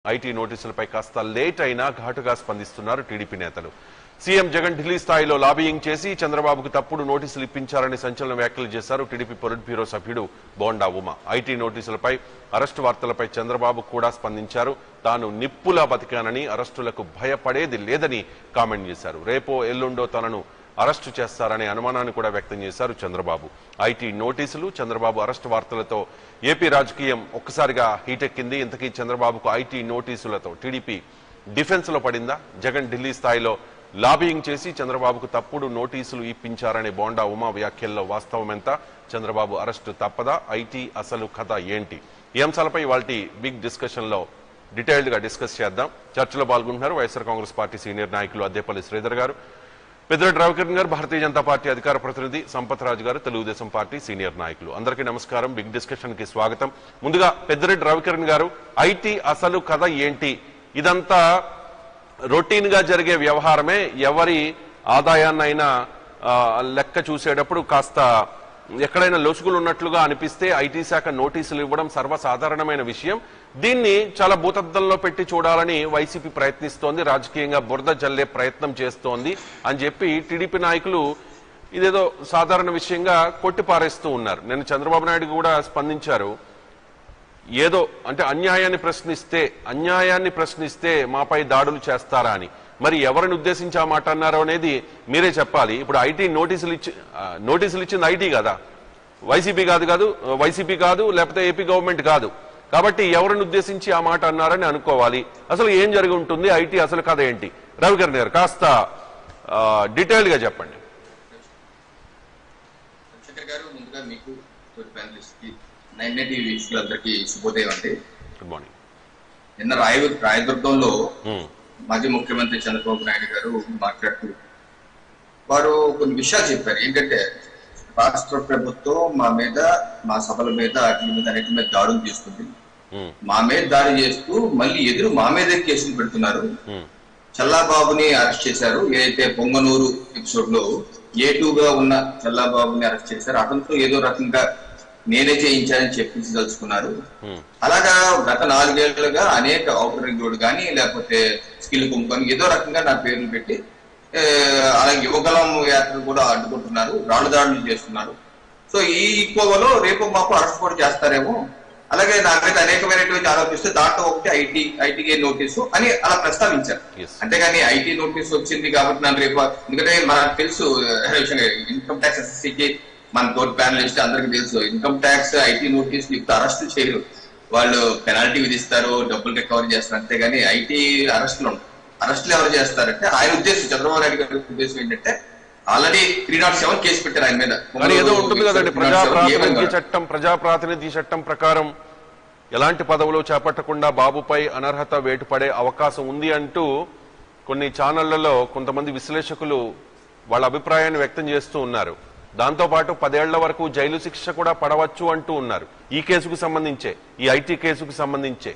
IT నోటీసులపై కాస్త late అయినా ఘాటుగా స్పందిస్తున్నారు టీడీపీ నేతలు సీఎం జగన్ ఢిల్లీ స్థాయిలో లాబియింగ్ చేసి చంద్రబాబుకు తప్పుడు నోటీసులు ఇప్పించారని సంచలన వ్యాఖ్యలు చేశారు టీడీపీ పొలిట్ బ్యూరో సభ్యుడు బోండా ఉమ ఐటీ నోటీసులపై అరెస్టు వార్తలపై చంద్రబాబు కూడా స్పందించారు తాను నిప్పులా బతికానని అరెస్టులకు భయపడేది లేదని కామెంట్ చేశారు రేపో ఎల్లుండో తనను అరెస్టు చేస్తారనే అనుమానాన్ని కూడా వ్యక్తం చేశారు చంద్రబాబు ఐటీ నోటీసులు చంద్రబాబు అరెస్టు వార్తలతో ఏపీ రాజకీయం ఒక్కసారిగా హీటెక్కింది ఇంతకీ చంద్రబాబుకు ఐటీ నోటీసులతో టీడీపీ డిఫెన్స్ లో పడిందా జగన్ ఢిల్లీ స్థాయిలో లాబియింగ్ చేసి చంద్రబాబుకు తప్పుడు నోటీసులు ఇప్పించారనే బోండా ఉమా వ్యాఖ్యల్లో వాస్తవం ఎంత చంద్రబాబు అరెస్టు తప్పదా ఐటీ అసలు కథ ఏంటి ఈ అంశాలపై ఇవాళ బిగ్ డిస్కషన్ లో డీటెయిల్డ్ గా డిస్కస్ చేద్దాం చర్చలో పాల్గొంటున్నారు వైఎస్ఆర్ కాంగ్రెస్ పార్టీ సీనియర్ నాయకులు అద్దేపల్లి శ్రీధర్ గారు పెద్దిరెడ్డి రవికిరణ్ గారు భారతీయ జనతా పార్టీ అధికార ప్రతినిధి సంపత్ రాజు గారు తెలుగుదేశం పార్టీ సీనియర్ నాయకులు అందరికీ నమస్కారం బిగ్ డిస్కషన్ కి స్వాగతం ముందుగా పెద్దిరెడ్డి రవికిరణ్ గారు ఐటీ అసలు కథ ఏంటి ఇదంతా రొటీన్ గా జరిగే వ్యవహారమే ఎవరి ఆదాయాన్నైనా ఆ, లెక్క చూసేటప్పుడు కాస్త ఎక్కడైనా లొసుగులు ఉన్నట్లుగా అనిపిస్తే ఐటీ శాఖ నోటీసులు ఇవ్వడం సర్వసాధారణమైన విషయం దీన్ని చాలా భూతద్దంలో పెట్టి చూడాలని వైసీపీ ప్రయత్నిస్తోంది రాజకీయంగా బురద జల్లే ప్రయత్నం చేస్తోంది అని చెప్పి టీడీపీ నాయకులు ఇదేదో సాధారణ విషయంగా కొట్టిపారేస్తూ ఉన్నారు నేను చంద్రబాబు నాయుడు కూడా స్పందించారు ఏదో అంటే అన్యాయాన్ని ప్రశ్నిస్తే అన్యాయాన్ని ప్రశ్నిస్తే మాపై దాడులు చేస్తారా అని మరి ఎవరిని ఉద్దేశించి ఆ మాట అన్నారో అనేది మీరే చెప్పాలి ఇప్పుడు ఐటీ నోటీసులు ఇచ్చి ఆ, నోటీసులు ఇచ్చింది ఐటీ కదా వైసీపీ కాదు కాదు వైసీపీ కాదు లేకపోతే ఏపీ గవర్నమెంట్ కాదు కాబట్టి ఎవరిని ఉద్దేశించి ఆ మాట అన్నారని అనుకోవాలి అసలు ఏం జరిగి ఉంటుంది ఐటీ అసలు కథ ఏంటి రవికరణ్ గారు కాస్త డీటెయిల్డ్ గా చెప్పండి చంద్రశేఖర్ గారు ముందుగా మీకు తోటి ప్యానలిస్ట్ కి నైన్ నైన్టీ వీక్షకులందరికీ శుభోదయం అండి గుడ్ మార్నింగ్ నిన్న రాయ రాయదుర్గంలో మాజీ ముఖ్యమంత్రి చంద్రబాబు నాయుడు గారు మాట్లాడుతూ వారు కొన్ని విషయాలు చెప్పారు ఏంటంటే రాష్ట్ర ప్రభుత్వం మా మీద మా సభల మీద వాటి మీద అన్నిటి మీద దాడులు చేస్తుంది మా మీద దాడి చేస్తూ మళ్ళీ ఎదురు మా మీదే కేసులు పెడుతున్నారు చల్లాబాబుని అరెస్ట్ చేశారు ఏదైతే పొంగనూరు ఎపిసోడ్ లో ఏ టూ గా ఉన్న చల్లాబాబుని అరెస్ట్ చేశారు అతనితో ఏదో రకంగా నేనే చేయించానని చెప్పించదలుచుకున్నారు అలాగా గత నాలుగేళ్లుగా అనేక ఔటర్ రింగ్ రోడ్ కానీ లేకపోతే స్కిల్ కుంకొని ఏదో రకంగా నా పేర్లు పెట్టి ఏ, అలాగే యువగలం యాత్ర కూడా అడ్డుకుంటున్నారు రాళ్ళు దాడులు చేస్తున్నారు సో ఈ కోవలో రేపు మాకు అరెస్ట్ కూడా చేస్తారేమో అలాగే నా మీద అనేకమైనటువంటి ఆరోపిస్తే దాంట్లో ఒకటి ఐటీ ఐటీఏ నోటీసు అని అలా ప్రస్తావించారు Yes. అంతేగాని ఐటీ నోటీస్ వచ్చింది కాబట్టి నన్ను రేపు ఎందుకంటే మనకు తెలుసు ఇన్కమ్ ట్యాక్స్ ఎస్ఎస్సికి మన తోటి ప్యానలిస్ట్ అందరికి తెలుసు ఇన్కమ్ ట్యాక్స్ ఐటీ నోటీస్ ఇప్పుడు అరెస్ట్ చేయరు వాళ్ళు పెనాల్టీ విధిస్తారు డబ్బులు రికవర్ చేస్తారు అంతేగాని ఐటీ అరెస్టులు ఉండవు అరెస్టులు ఎవరు చేస్తారంటే ఆయన ఉద్దేశం చంద్రబాబు నాయుడు గారి ఉద్దేశం ఏంటంటే already three not seven case పెట్టారు ఆయన మీద కానీ ఏదో ఉంటుంది కదండి 307 ప్రజాప్రాతినిధ్య ఏమని చట్టం ప్రజాప్రాతినిధ్య చట్టం ప్రకారం ఎలాంటి పదవులు చేపట్టకుండా బాబుపై అనర్హత వేటుపడే అవకాశం ఉంది అంటూ కొన్ని ఛానళ్లలో కొంతమంది విశ్లేషకులు వాళ్ళ అభిప్రాయాన్ని వ్యక్తం చేస్తూ ఉన్నారు దాంతో పాటు పదేళ్ల వరకు జైలు శిక్ష కూడా పడవచ్చు అంటూ ఉన్నారు ఈ కేసుకు సంబంధించే ఈ ఐటీ కేసుకు సంబంధించే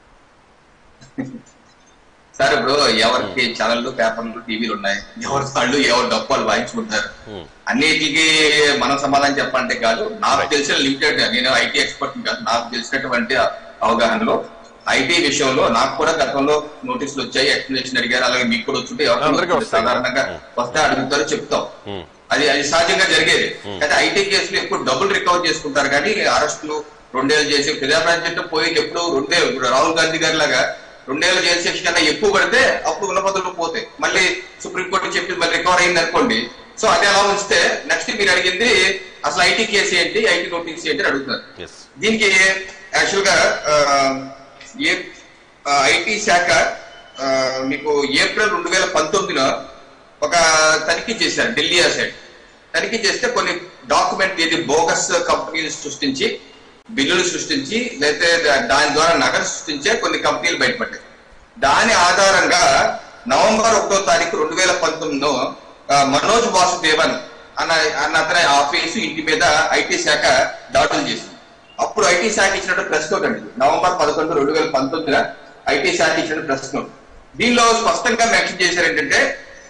సార్ ఇప్పుడు ఎవరికి ఛానళ్ళు పేపర్లు టీవీలు ఉన్నాయి ఎవరి వాళ్ళు ఎవరు డప్పాలు వాయించుకుంటారు అన్నిటికీ మనం సమాధానం చెప్పాలంటే కాదు నాకు తెలిసిన లిమిటెడ్ నేను ఐటీ ఎక్స్పర్ట్ కాదు నాకు తెలిసినటువంటి అవగాహనలో ఐటీ విషయంలో నాకు కూడా గతంలో నోటీసులు వచ్చాయి ఎక్స్ప్లెనేషన్ అడిగారు అలాగే మీకు కూడా వచ్చుంటే ఎవరికైనా అందరికీ వస్తుంది. వస్తాయి. సాధారణంగా వస్తే అడుగుతారు చెప్తాం అది అది సహజంగా జరిగేది అయితే ఐటీ కేసులు ఎక్కువ డబ్బులు రికవర్ చేసుకుంటారు కానీ అరెస్టులు రెండేళ్ళు చేసి ప్రజాప్రాంతం పోయి ఎప్పుడు రెండేళ్ళు ఇప్పుడు రాహుల్ గాంధీ గారి లాగా రెండేళ్ళు జైలు శిక్ష కన్నా ఎక్కువ పడితే అప్పుడు ఉన్న పద్ధతులు పోతాయి మళ్ళీ సుప్రీంకోర్టు చెప్పి మళ్ళీ రికవర్ అయింది అనుకోండి సో అది అలా ఉంచితే నెక్స్ట్ మీరు అడిగింది అసలు ఐటీ కేసు ఏంటి ఐటీ నోటీస్ ఏంటి అని అడుగుతున్నారు ఎస్ దీనికి యాక్చువల్ గా ఆ, ఏ ఐటీ శాఖ ఆ, మీకు ఏప్రిల్ రెండు వేల పంతొమ్మిదిలో ఒక తనిఖీ చేశారు ఢిల్లీ సైడ్ తనిఖీ చేస్తే కొన్ని డాక్యుమెంట్ ఇది బోగస్ కంపెనీలు సృష్టించి బిల్లులు సృష్టించి లేకపోతే దా- దాని ద్వారా నగదు సృష్టించే కొన్ని కంపెనీలు బయటపడ్డాయి దాని ఆధారంగా నవంబర్ ఒకటో తారీఖు రెండు వేల పంతొమ్మిదిలో ఆ, మనోజ్ వాసుదేవన్ అన్న అన్న అతని ఆఫీసు ఇంటి మీద ఐటీ శాఖ దాడులు చేసింది అప్పుడు ఐటీ శాఖ ఇచ్చినట్టు ప్రెస్ నోట్ అండి నవంబర్ పదకొండు రెండు వేల పంతొమ్మిదిన ఐటీ శాఖ ఇచ్చిన ప్రెస్ నోట్ దీనిలో స్పష్టంగా మెన్షన్ చేశారు ఏంటంటే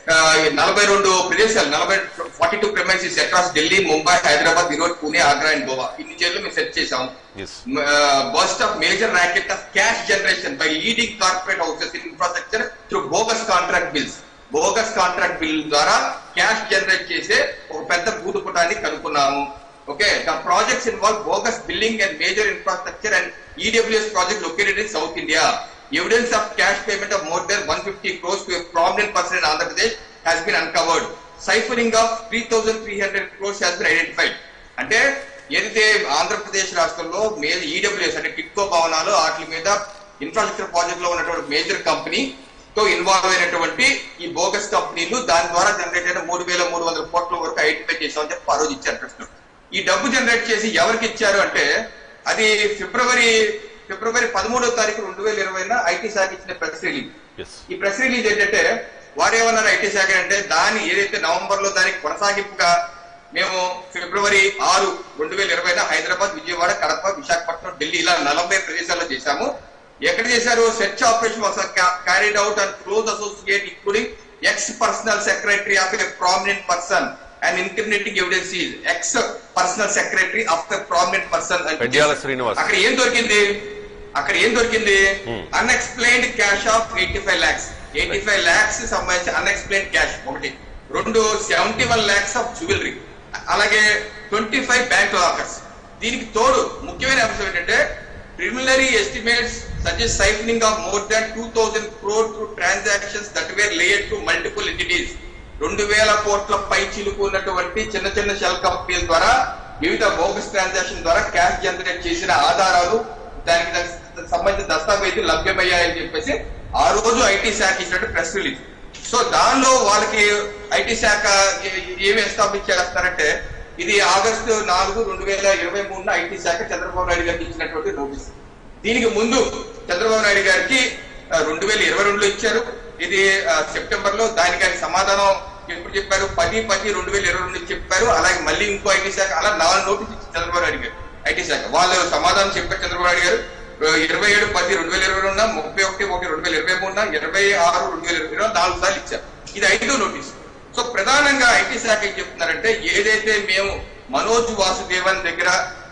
నలభై రెండు ప్రదేశాలు నలభై forty two premises across Delhi Mumbai Hyderabad Erode Pune Agra and Goa ఇన్ని జైలు మేము సెర్చ్ చేసాం as bust of major racket of cash generation by leading corporate houses in infrastructure through bogus contract bills bogus contract bill ద్వారా క్యాష్ జనరేట్ చేసే ఒక పెద్ద భూతపుటాన్ని కనుక్కున్నాము okay the projects involve bogus building and major infrastructure and EWS project located in South India evidence of cash payment of more than one fifty crores to prominent person in Andhra Pradesh has been uncovered siphoning of three thousand three hundred crores has been identified అంటే ఏదైతే ఆంధ్రప్రదేశ్ రాష్ట్రంలో మే- EWS అంటే టిట్కో భవనాలు వాటి మీద infrastructure project లో ఉన్నటువంటి major company తో ఇన్వాల్వ్ అయినటువంటి ఈ బోగస్ కంపెనీలు దాని ద్వారా జనరేట్ అయిన మూడు వేల మూడు వందల కోట్ల వరకు ఐడెంటిఫై చేసామని చెప్పి ఆ రోజు ఇచ్చారు ప్రశ్న ఈ డబ్బు జనరేట్ చేసి ఎవరికి ఇచ్చారు అంటే అది ఫిబ్రవరి ఫిబ్రవరి పదమూడవ తారీఖు రెండు వేల ఇరవైన ఐటీ శాఖ ఇచ్చిన ప్రెస్ రిలీజ్ ఎస్ ఈ ప్రెస్ రిలీజ్ ఏంటంటే వారు ఏమన్నారు ఐటీ శాఖ అంటే దాని ఏదైతే నవంబర్ లో దానికి కొనసాగింపుగా మేము ఫిబ్రవరి ఆరు రెండు వేల ఇరవైన హైదరాబాద్ విజయవాడ కడప విశాఖపట్నం ఢిల్లీ ఇలా నలభై ప్రదేశాల్లో చేశాము ఎక్కడ చేశారు search operation was carried out and close associate including ex personal secretary of a prominent person and incriminating evidence is ex personal secretary of a prominent person Pendyala Srinivas అక్కడ ఏం దొరికింది అక్కడ ఏం దొరికింది Hmm. Unexplained cash of eighty five lakhs eighty five lakhs సంబంధించి unexplained cash ఒకటి రెండు seventy one lakhs of jewellery అలాగే ట్వంటీ ఫైవ్ బ్యాంక్ లాకర్స్ దీనికి తోడు ముఖ్యమైన అంశం ఏంటంటే preliminary estimates suggest siphoning of more than two thousand crore through transactions that were layer to multiple entities రెండు వేల కోట్ల పై చిలుకు ఉన్నటువంటి చిన్న చిన్న షెల్ కంపెనీల ద్వారా వివిధ బోగస్ ట్రాన్సాక్షన్ ద్వారా క్యాష్ జనరేట్ చేసిన ఆధారాలు దానికి దానికి సంబంధించిన దస్తావేజులు లభ్యమయ్యాయని చెప్పేసి ఆ రోజు ఐటీ శాఖ ఇచ్చినట్టు ప్రెస్ రిలీజ్ సో దానిలో వాళ్ళకి ఐటీ శాఖ ఏ- ఏమి ఎస్టాబ్లిష్ చేస్తారంటే ఇది ఆగస్టు నాలుగు రెండు వేల ఇరవై మూడున ఐటీ శాఖ చంద్రబాబు నాయుడు గారికి ఇచ్చినటువంటి నోటీస్ దీనికి ముందు చంద్రబాబు నాయుడు గారికి రెండు వేల ఇరవై రెండులో ఇచ్చారు ఇది ఆ, సెప్టెంబర్ లో దానికి ఆయన సమాధానం ఎప్పుడు చెప్పారు పది పది రెండు వేల ఇరవై రెండు చెప్పారు అలాగే మళ్ళీ ఇంకో ఐటీ శాఖ అలా నాలుగు నోటీస్ ఇచ్చి చంద్రబాబు నాయుడు గారు ఐటీ శాఖ వాళ్ళు సమాధానం చెప్పారు చంద్రబాబు నాయుడు గారు ఇరవై ఏడు పది రెండు వేల ఇరవై రెండున ముప్పై ఒకటి ఒకటి రెండు వేల ఇరవై మూడున ఇరవై ఆరు రెండు వేల ఇరవై రెండు నాలుగు సార్లు ఇచ్చారు ఇది ఐదో నోటీస్ సో ప్రధానంగా ఐటీ శాఖ ఏం చెప్తున్నారంటే ఏదైతే మేము మనోజ్ వాసుదేవన్ దగ్గర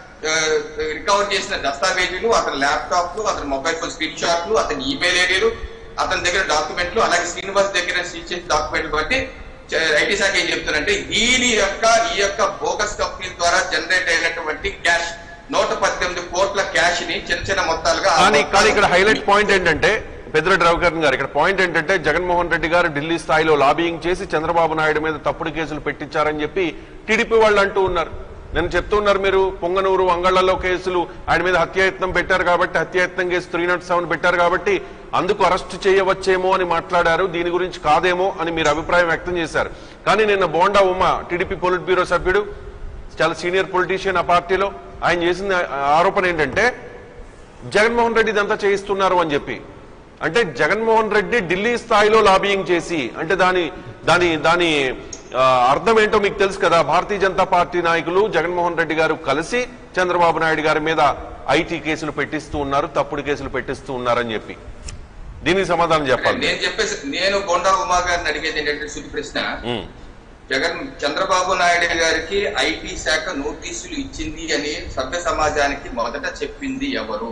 రికవర్ చేసిన దస్తావేజీలు అతని ల్యాప్టాప్లు అతని మొబైల్ ఫోన్ స్క్రీన్ షాట్లు అతని ఈమెయిల్ ఐడీలు అతని దగ్గర డాక్యుమెంట్లు అలాగే శ్రీనివాస్ దగ్గర సీజ్ చేసిన డాక్యుమెంట్లు బట్టి ఐటీ శాఖ ఏం చెప్తున్నారంటే దీని యొక్క ఈ యొక్క బోగస్ కంపెనీ ద్వారా జనరేట్ అయినటువంటి క్యాష్ నూట పద్దెనిమిది కోట్ల క్యాష్ ని చిన్న చిన్న మొత్తాలుగా ఆ కానీ కానీ ఇక్కడ మొత్తాలు హైలైట్ పాయింట్ ఏంటంటే పెద్దిరెడ్డి రవికరణ్ గారు ఇక్కడ పాయింట్ ఏంటంటే జగన్మోహన్ రెడ్డి గారు ఢిల్లీ స్థాయిలో లాబియింగ్ చేసి చంద్రబాబు నాయుడు మీద తప్పుడు కేసులు పెట్టించారని చెప్పి టీడీపీ వాళ్ళు అంటూ ఉన్నారు నేను చెప్తున్నారు మీరు పొంగనూరు అంగళ్లలో కేసులు ఆయన మీద హత్యాయత్నం పెట్టారు కాబట్టి హత్యాయత్నం కేసు త్రీ నాట్ సెవెన్ పెట్టారు కాబట్టి అందుకు అరెస్ట్ చేయవచ్చేమో అని మాట్లాడారు దీని గురించి కాదేమో అని మీరు అభిప్రాయం వ్యక్తం చేశారు కానీ నిన్న Bonda Uma TDP politburo సభ్యుడు చాలా సీనియర్ పొలిటీషియన్ ఆ పార్టీలో ఆయన చేసిన ఆరోపణ ఏంటంటే జగన్మోహన్ రెడ్డి ఇదంతా చేయిస్తున్నారు అని చెప్పి అంటే జగన్మోహన్ రెడ్డి ఢిల్లీ స్థాయిలో లాబియింగ్ చేసి అంటే దాని దాని దాని ఆ, అర్థం ఏంటో మీకు తెలుసు కదా భారతీయ జనతా పార్టీ నాయకులు జగన్మోహన్ రెడ్డి గారు కలిసి చంద్రబాబు నాయుడు గారి మీద ఐటీ కేసులు పెట్టిస్తూ ఉన్నారు తప్పుడు కేసులు పెట్టిస్తూ ఉన్నారని చెప్పి దీనికి సమాధానం చెప్పాలి నేను చెప్పేసి నేను బొండా ఉమా గారిని అడిగేది ఏంటంటే సుది ప్రశ్న ఉమ్, జగన్ చంద్రబాబు నాయుడు గారికి ఐటీ శాఖ నోటీసులు ఇచ్చింది అని సభ్య సమాజానికి మొదట చెప్పింది ఎవరు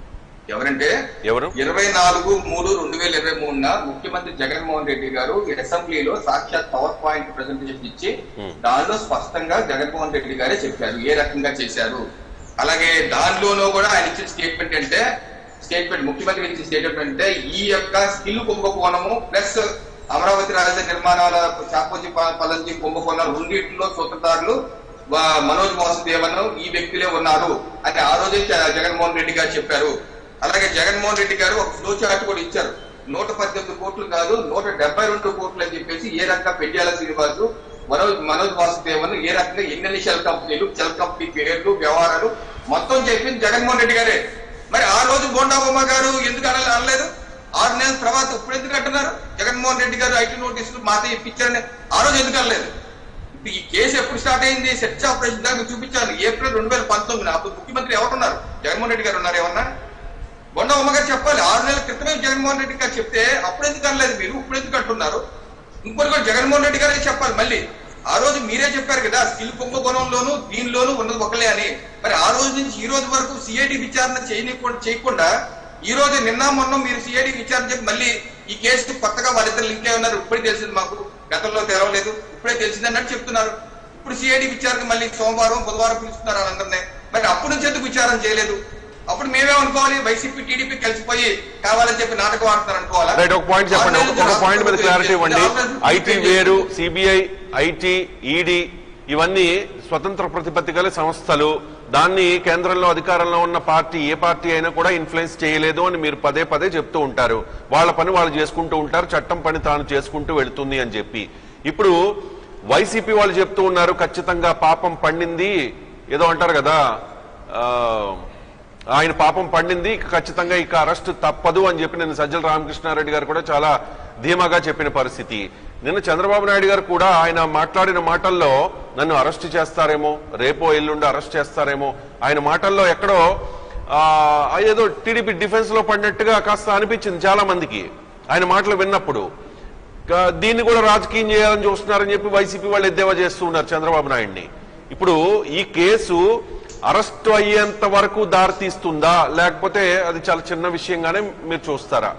ఎవరంటే ఎవరు ఇరవై నాలుగు మూడు రెండు వేల ఇరవై మూడున ముఖ్యమంత్రి జగన్మోహన్ రెడ్డి గారు అసెంబ్లీలో సాక్షాత్ పవర్ పాయింట్ ప్రెజెంటేషన్ ఇచ్చి Hmm. దానిలో స్పష్టంగా జగన్మోహన్ రెడ్డి గారే చెప్పారు ఏ రకంగా చేశారు అలాగే దానిలోనూ కూడా ఆయన ఇచ్చిన స్టేట్మెంట్ అంటే స్టేట్మెంట్ ముఖ్యమంత్రి ఇచ్చిన స్టేట్మెంట్ అంటే ఈ యొక్క స్కిల్ కుంభకోణము ప్లస్ అమరావతి రాజధాని నిర్మాణాల చాపోజీ ప- పలంజీ కుంభకోణాలు రెండింటిలో సూత్రధారులు వా- మనోజ్ వాసుదేవన్ ఈ వ్యక్తులే ఉన్నారు అని ఆ రోజే జ- జగన్మోహన్ రెడ్డి గారు చెప్పారు అలాగే జగన్మోహన్ రెడ్డి గారు ఒక ఫ్లో చార్ట్ కూడా ఇచ్చారు నూట పద్దెనిమిది కోట్లు కాదు నూట డెబ్బై రెండు కోట్లు అని చెప్పేసి ఏ రకంగా పెండ్యాల శ్రీనివాసు మనోజ్ మనోజ్ వాసుదేవన్ ఏ రకంగా ఎన్ని షెల్ కంపెనీలు షెల్ కంపెనీ పేర్లు వ్యవహారాలు మొత్తం చెప్పింది జగన్మోహన్ రెడ్డి గారే మరి ఆ రోజు బోండా బొమ్మ గారు ఎందుకు అన అనలేదు ఆరు నెలల తర్వాత ఇప్పుడు ఎందుకు అంటున్నారు జగన్మోహన్ రెడ్డి గారు ఐటీ నోటీసులు మాతో ఇప్పించారని ఆ రోజు ఎందుకు అనలేదు ఇప్పుడు ఈ కేసు ఎప్పుడు స్టార్ట్ అయింది సెర్చ్ ఆపరేషన్ దాకా మీకు చూపించాను ఏప్రిల్ రెండు వేల పంతొమ్మిది అప్పుడు ముఖ్యమంత్రి ఎవరున్నారు జగన్మోహన్ రెడ్డి గారు ఉన్నారు ఏమన్నా బొండ ఉమ్మ గారు చెప్పాలి ఆరు నెలల క్రితమే జగన్మోహన్ రెడ్డి గారు చెప్తే అప్పుడు ఎందుకు అనలేదు మీరు ఇప్పుడు ఎందుకు అంటున్నారు ఇంకోటి కూడా జగన్మోహన్ రెడ్డి గారే చెప్పాలి మళ్ళీ ఆ రోజు మీరే చెప్పారు కదా స్కిల్ కుంభకోణంలోను దీనిలోనూ ఉన్నది ఒకలే అని మరి ఆ రోజు నుంచి ఈ రోజు వరకు సిఐడి విచారణ చేయనీయకుండా చేయకుండా ఈ రోజు నిన్న మొన్న మీరు సిఐడి విచారణ చెప్పి మళ్ళీ ఈ కేసు కొత్తగా వాళ్ళిద్దరు లింక్ అయి ఉన్నారు ఇప్పుడే తెలిసింది మాకు గతంలో తెరవలేదు ఇప్పుడే తెలిసింది అన్నట్టు చెప్తున్నారు ఇప్పుడు సిఐడి విచారణ మళ్ళీ సోమవారం బుధవారం పిలుస్తున్నారు వాళ్ళందరినీ మరి అప్పుడు నుంచి ఎందుకు విచారణ చేయలేదు అప్పుడు మేమేమనుకోవాలి వైసీపీ టీడీపీ కలిసిపోయి కావాలని చెప్పి నాటకం ఆడుతున్నారు అనుకోవాలా రైట్ ఒక పాయింట్ చెప్పండి ఒక- ఒక పాయింట్ మీద క్లారిటీ ఇవ్వండి ఐటీ వేరు సిబిఐ ఐటీ ఈడీ ఇవన్నీ స్వతంత్ర ప్రతిపత్తి గల సంస్థలు దాన్ని కేంద్రంలో అధికారంలో ఉన్న పార్టీ ఏ పార్టీ అయినా కూడా ఇన్ఫ్లుయెన్స్ చేయలేదు అని మీరు పదే పదే చెప్తూ ఉంటారు వాళ్ళ పని వాళ్ళు చేసుకుంటూ ఉంటారు చట్టం పని తాను చేసుకుంటూ వెళుతుంది అని చెప్పి ఇప్పుడు వైసీపీ వాళ్ళు చెప్తూ ఉన్నారు ఖచ్చితంగా పాపం పండింది ఏదో అంటారు కదా ఆ, ఆయన పాపం పండింది ఇక ఖచ్చితంగా ఇక అరెస్ట్ తప్పదు అని చెప్పి నిన్న సజ్జల రామకృష్ణారెడ్డి గారు కూడా చాలా ధీమాగా చెప్పిన పరిస్థితి నిన్న చంద్రబాబు నాయుడు గారు కూడా ఆయన మాట్లాడిన మాటల్లో నన్ను అరెస్ట్ చేస్తారేమో రేపో ఎల్లుండి అరెస్ట్ చేస్తారేమో ఆయన మాటల్లో ఎక్కడో ఆ, ఏదో టీడీపీ డిఫెన్స్ లో పడినట్టుగా కాస్త అనిపించింది చాలా మందికి ఆయన మాటలు విన్నప్పుడు కా- దీన్ని కూడా రాజకీయం చేయాలని చూస్తున్నారని చెప్పి వైసీపీ వాళ్ళు ఎద్దేవా చేస్తూ ఉన్నారు చంద్రబాబు నాయుడిని ఇప్పుడు ఈ కేసు అరెస్ట్ అయ్యేంత వరకు దారి తీస్తుందా లేకపోతే అది చాలా చిన్న విషయంగానే మీరు చూస్తారా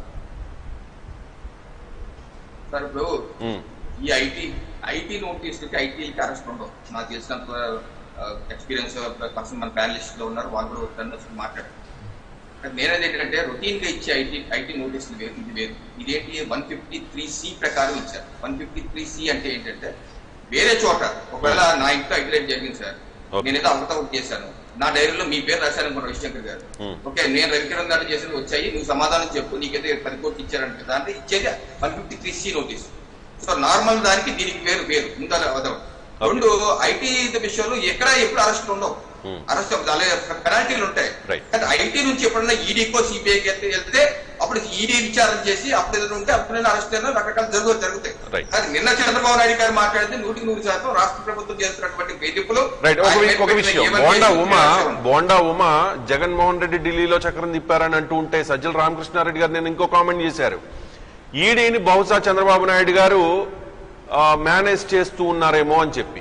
సార్ ఇప్పుడు ఉమ్, ఈ ఐటీ ఐటీ నోటీసులకి ఐటీలకి అరెస్ట్ ఉండవు నాకు తెలిసినంత ఎక్స్పీరియన్స్ పర్సన్ మన ప్యానలిస్ట్ లో ఉన్నారు వాళ్ళు కూడా వస్తారు అసలు మాట్లాడారు కానీ నేనేది ఏంటంటే రొటీన్ గా ఇచ్చే ఐటీ ఐటీ నోటీసులు వేరు ఇది వేరు ఇదేంటి వన్ ఫిఫ్టీ త్రీ సి ప్రకారం ఇచ్చారు వన్ ఫిఫ్టీ త్రీ సి అంటే ఏంటంటే వేరే చోట ఒకవేళ నా ఇంట్లో ఐటీ జరిగింది సార్ Okay. నేనేదో అవతవకం చేశాను నా డైరీలో మీ పేరు రాశాను అనుకున్న రవిశంకర్ గారు Hmm. ఓకే నేను రవికిరణ్ గారు చేసిన వచ్చాయి నువ్వు సమాధానం చెప్పు నీకైతే పది కోట్లు ఇచ్చారంట కదా అంటే ఇచ్చేది one fifty three C notice so normal దానికి దీనికి వేరు వేరు ముందు అవదాం రెండు ఐటీ విషయంలో ఎక్కడ ఎప్పుడు అరెస్టులు ఉండవు Hmm. అరెస్ట్ అలాగే పెనాల్టీలు ఉంటాయి Right. కానీ ఐటీ నుంచి ఎప్పుడన్నా ఈడీకో సిబిఐకి వెళ్తే అప్పుడు ఈడీ విచారణ చేసి అప్పుడు ఏదైనా ఉంటే అప్పుడైనా అరెస్ట్ అయినా రకరకాల జరుగు జరుగుతాయి Right. కానీ నిన్న చంద్రబాబు నాయుడు గారు మాట్లాడితే నూటికి నూరు శాతం రాష్ట్ర ప్రభుత్వం చేస్తున్నటువంటి వేధింపులు రైట్ ఒక ఆయన వి- ఒక పెట్టిన విషయం ఏవైతే బోండా ఉమా కేసులు బోండా ఉమా జగన్మోహన్ రెడ్డి ఢిల్లీలో చక్రం తిప్పారని అంటూ ఉంటే సజ్జల రామకృష్ణారెడ్డి గారు నేను ఇంకో కామెంట్ చేశారు ఈడీని బహుశా చంద్రబాబు నాయుడు గారు మేనేజ్ చేస్తూ ఉన్నారేమో అని చెప్పి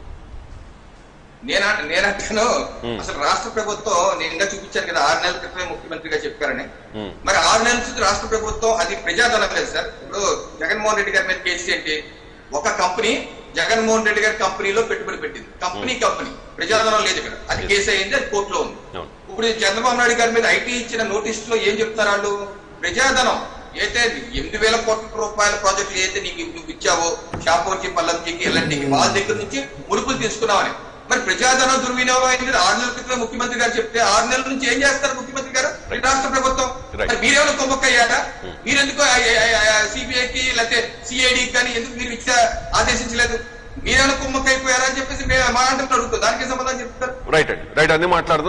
నేన నేనంటాను అసలు రాష్ట్ర ప్రభుత్వం నేను ఇంకా చూపించాను కదా ఆరు నెలల క్రితమే ముఖ్యమంత్రిగా చెప్పారని Hmm. మరి ఆరు నెలల నుంచి రాష్ట్ర ప్రభుత్వం అది ప్రజాధనం లేదు సార్ ఇప్పుడు జగన్మోహన్ రెడ్డి గారి మీద కేసు ఏంటి ఒక కంపెనీ జగన్మోహన్ రెడ్డి గారి కంపెనీలో పెట్టుబడి పెట్టింది కంపెనీ కంపెనీ ప్రజాధనం లేదు ఇక్కడ అది Yes. కేసు అయింది అది కోర్టులో ఉంది అవును. ఇప్పుడు చంద్రబాబు నాయుడు గారి మీద ఐటీ ఇచ్చిన నోటీస్ లో ఏం చెప్తారు వాళ్ళు ప్రజాధనం అయితే ఎనిమిది వేల కోట్ల రూపాయల ప్రాజెక్టులు అయితే నీకు నువ్వు ఇచ్చావో షాపూర్కి పల్లంకి ఎల్లంటికి వాళ్ళ దగ్గర నుంచి ముడుపులు తీసుకున్నావని మరి ప్రజాధనం దుర్వినియోగం అయింది ఆరు నెలల క్రితం ముఖ్యమంత్రి గారు చెప్తే ఆరు నెలల నుంచి ఏం చేస్తారు ముఖ్యమంత్రి గారు ఈ రాష్ట్ర ప్రభుత్వం Right. మరి మీరేమైనా కొమ్మక్కయ్యారా మీరెందుకు సిబిఐకి లేకపోతే సిఐడికి కానీ ఎందుకు మీరు ఇచ్చా ఆదేశించలేదు మీరేమైనా కుమ్మక్కైపోయారా అని చెప్పేసి మేము మా అంటే అడుగుతాం దానికి సమాధానం చెప్తారు రైట్ అండి రైట్ అన్ని మాట్లాడదాం